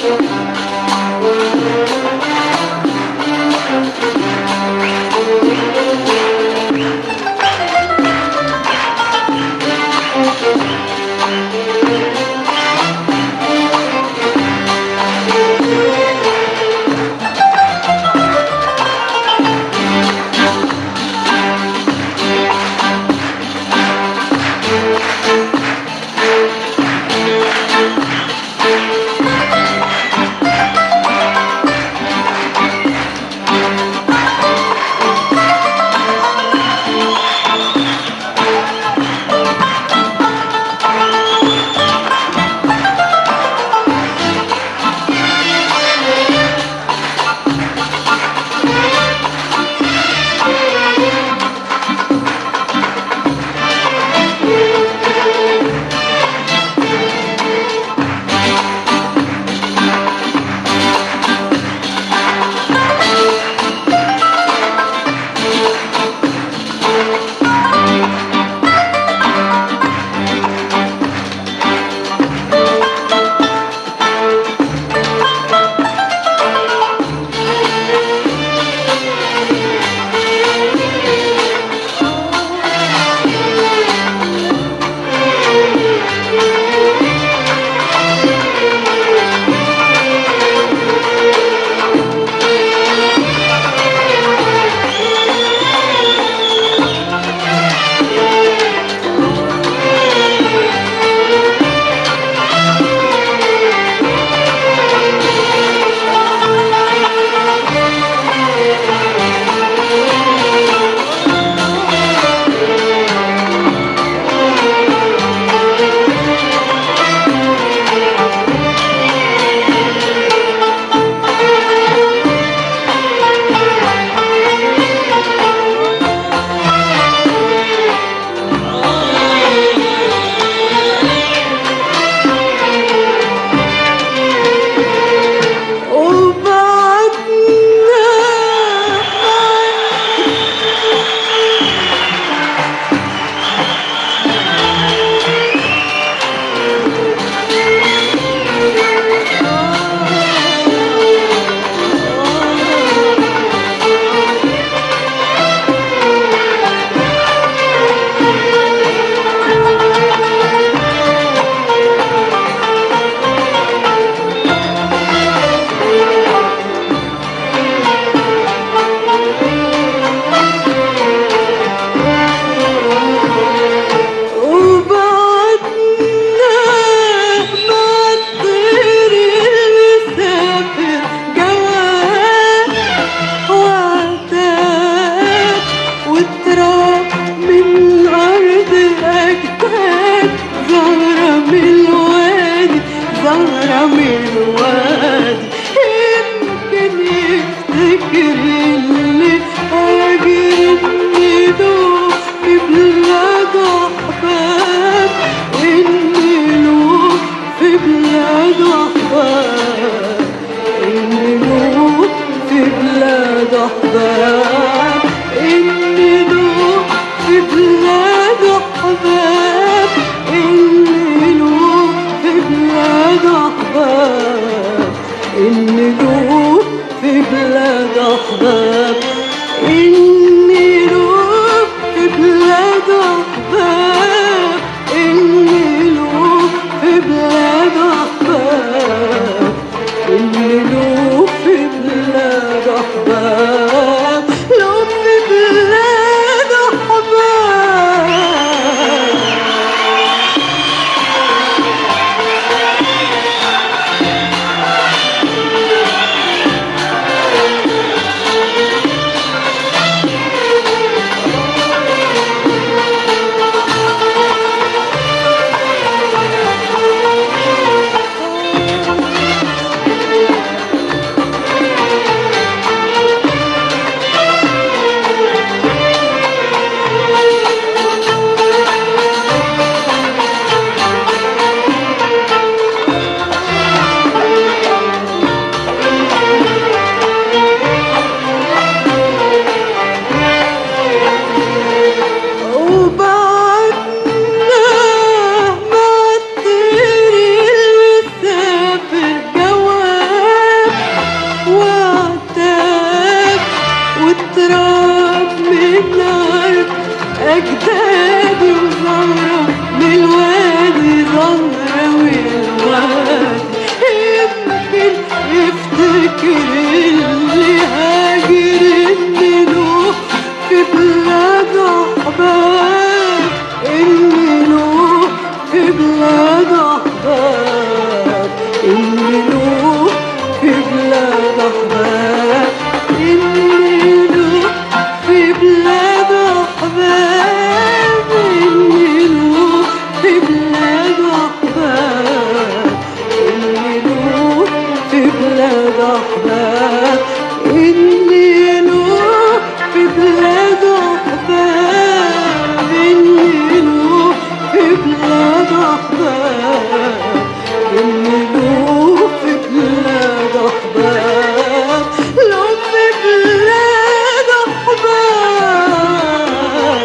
Thank يفتكر اللي هاجر إني له في بلاد أحباب إني له في بلاد أحباب إني له في بلاد أحباب إني له في بلاد أحباب إني له في بلاد أحباب إني له في بلاد أحباب إني له في بلاد أحباب إني له في بلاد أحباب إني له في بلاد أحباب لو في بلاد أحباب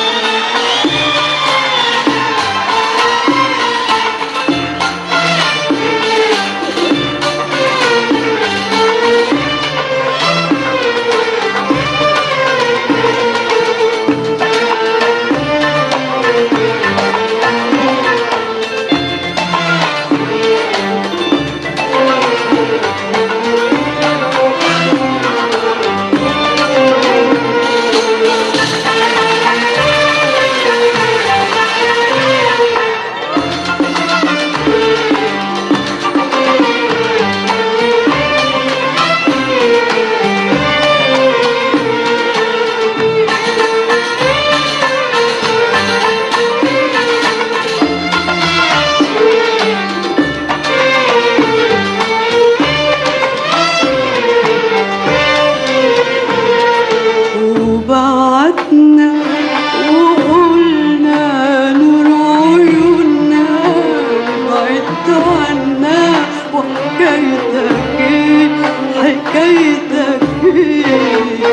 وبعدنا وقلنا نور عيوننا بعدت عنا وحكايتك ايه حكايتك ايه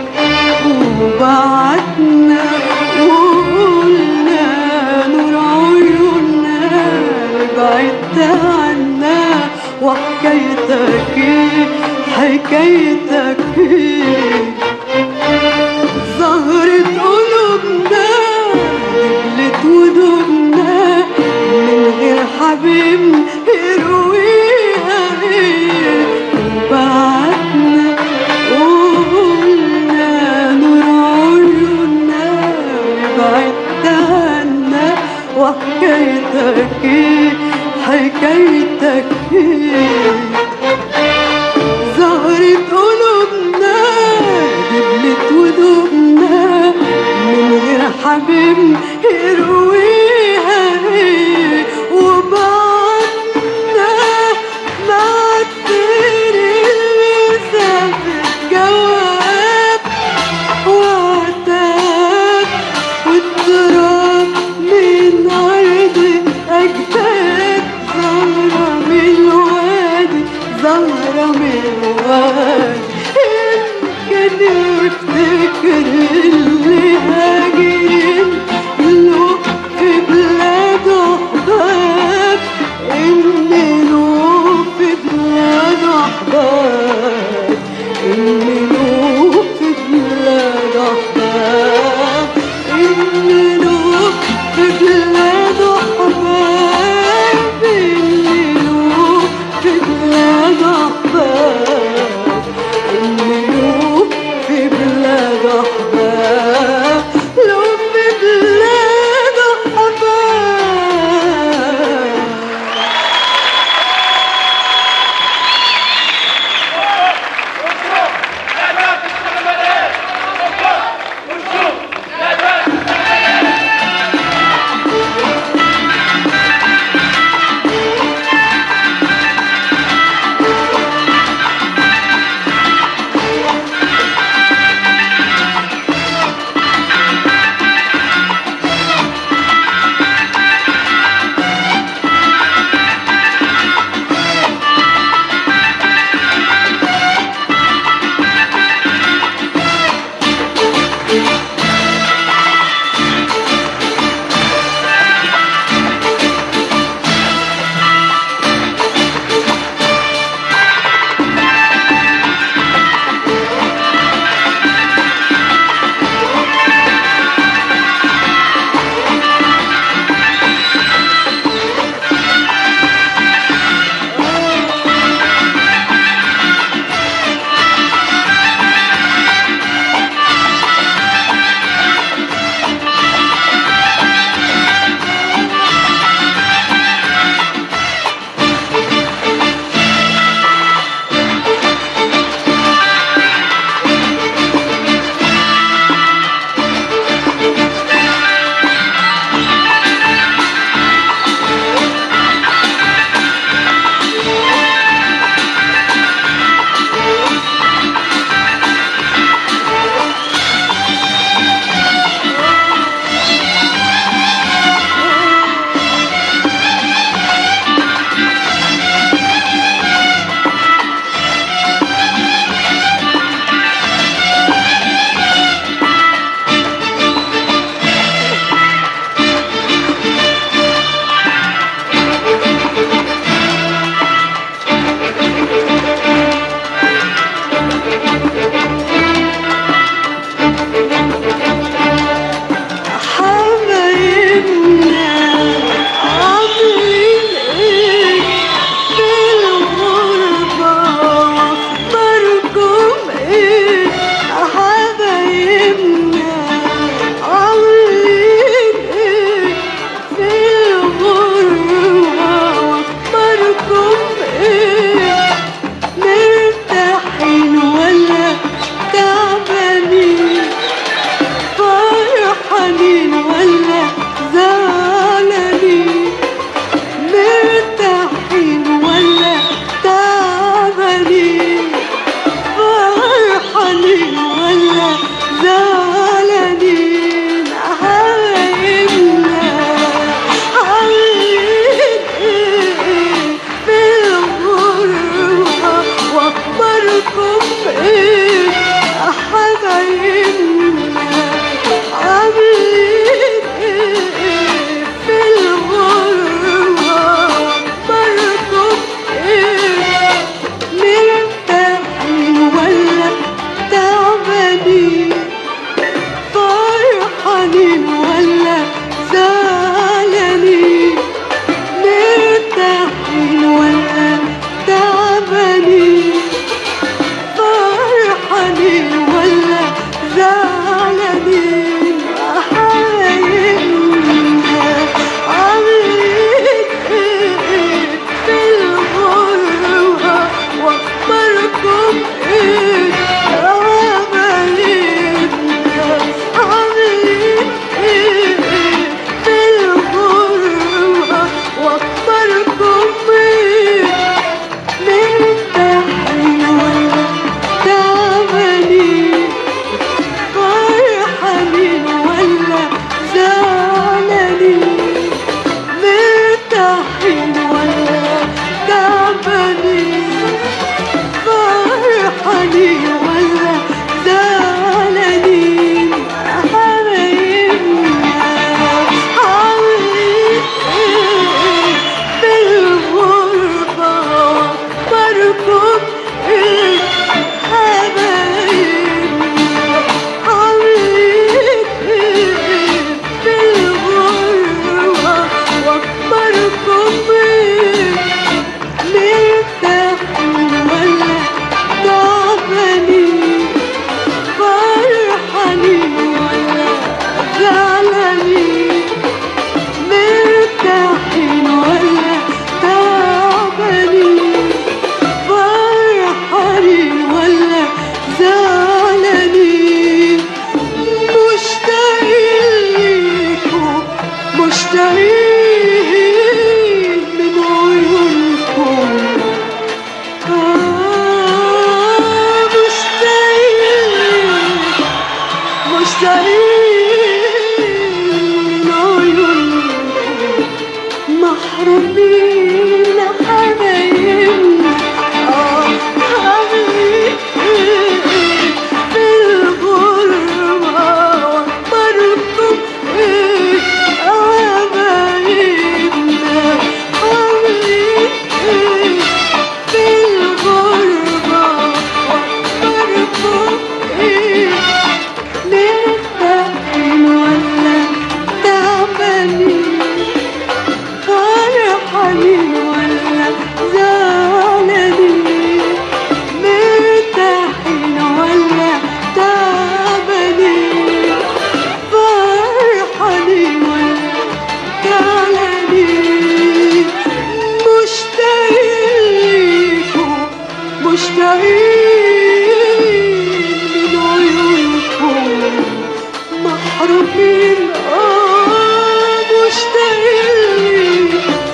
وبعدنا وقلنا نور عيوننا بعدت عنا وحكايتك ايه حكايتك ايه زهرة قلوبنا دبلت ودوبنا من غير حبيب يرويها ايه وبعدنا وقلنا نور عيوننا بعدت عنا وحكايتك ايه حكايتك ايه زهرة قلوبنا دبلت ودوبنا من غير حبيب يرويها ايه وبعدنا مع الطير اللي سافر جواب وعتاب والتراب من أرض أجداد زهرة من الوادي زهرة من الوادي يمكن يفتكر اللي هاجرين له في بلاد أحباب إني له في بلاد أحباب إني له في بلاد أحباب إني له في بلاد أحباب إني له في بلاد أحباب إني له في بلاد أحباب محرومين آه مشتاقين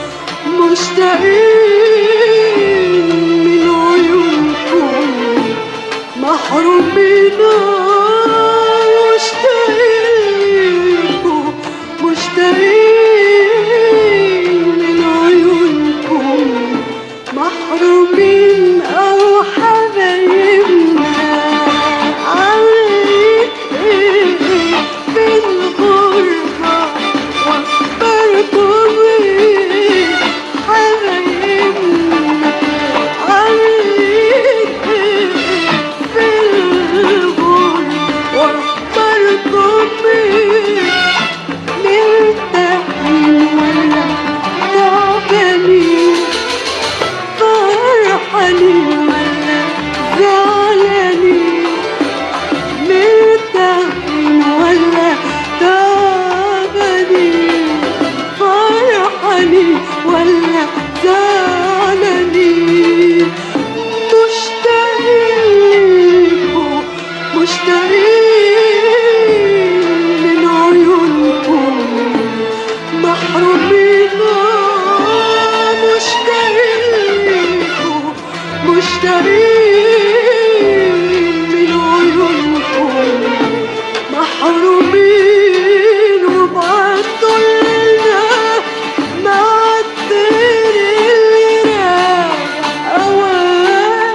مشتاقين من عيونكم محرومين مشتاقين مشتاقين من عيونكم محرومين أو حبايبنا عليك في الغربة واخبركم إيه حبايبنا عليك في الغربة واخبركم إيه مرتاحين ولا تعبانين فرحانين ولا زعلانين مرتاحين ولا تعبانين فرحانين ولا زعلانين مشتاقين مشتاقين من عيونكم محرومين مشتاقين مشتاقين من عيونكم محرومين وبعتوا لنا معطر اللي رايح أوان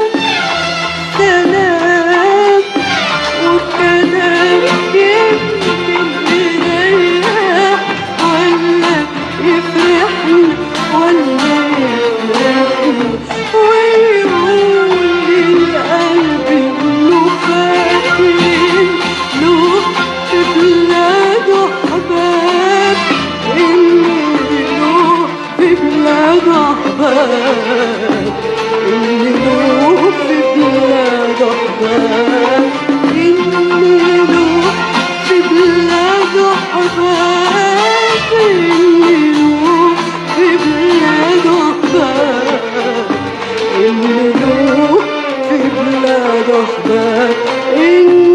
كلام وكلام يمكن يريح ولا يفرحنا ولا يفرحنا ويقول للقلب انه فاكر له في بلاده احباب اللي له في بلاده احباب اللي له في بلاده احباب اللي له في بلاده احباب اللي له في بلاده احباب اللي له في بلاده احباب